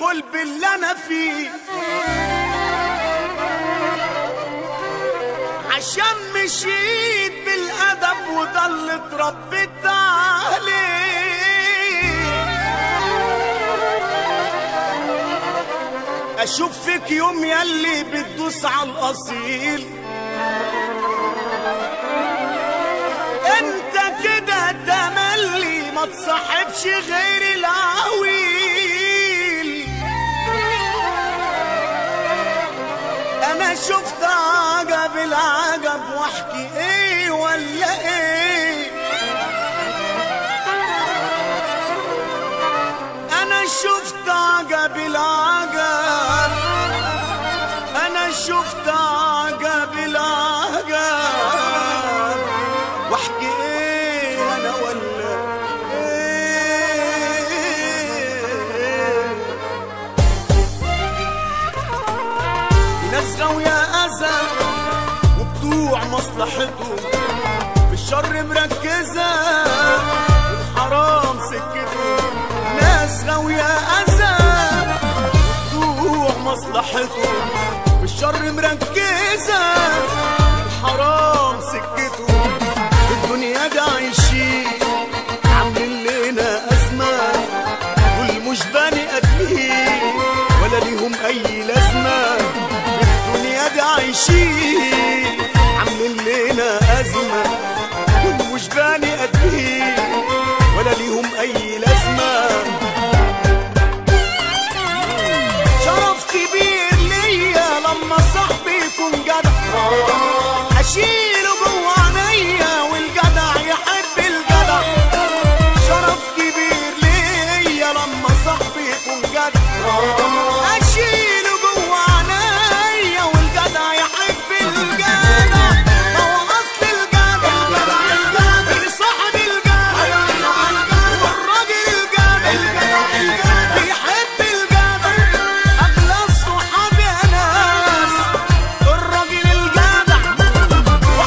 الغلب اللي انا فيه عشان مشيت بالادب وده اللي اتربيت عليه اشوف فيك يوم يلي بتدوس على الاصيل انت كده تملي ما تصاحبش غير العويل انا شفت عجب العجب واحكي ايه ولا ايه انا شفت عجب العجب انا شفت عجب العجب واحكي ايه انا ولا ايه في ناس غاوية أذى وبتوع مصلحته في الشر مركزة والحرام سكته ناس غاوية أذى وبتوع مصلحته في الشر مركزة والحرام سكته في الدنيا دي عايشين عاملين لنا أزمة دول مش بني آدمين ولا ليهم أي لازمة في الدنيا دي عايشين عاملين لنا أزمة دول مش بني آدمين ولا ليهم أي لازمة شرف كبير ليا لما صاحبي يكون جدع اشيله جوه عينيا والجدع يحب الجدع شرف كبير ليا لما صاحبي يكون جدع اشيله جوه عينيا والجدع يحب الجدع ما هو اصل الجدع الجدع صاحب الجدع والراجل الجدع بيحب الجدع اغلى الصحاب يا ناس الراجل الجدع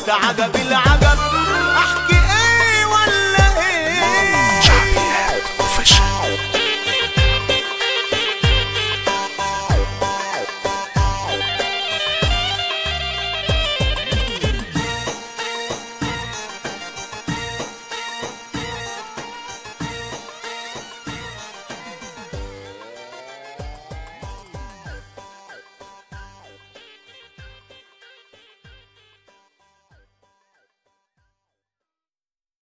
ده عجب العالم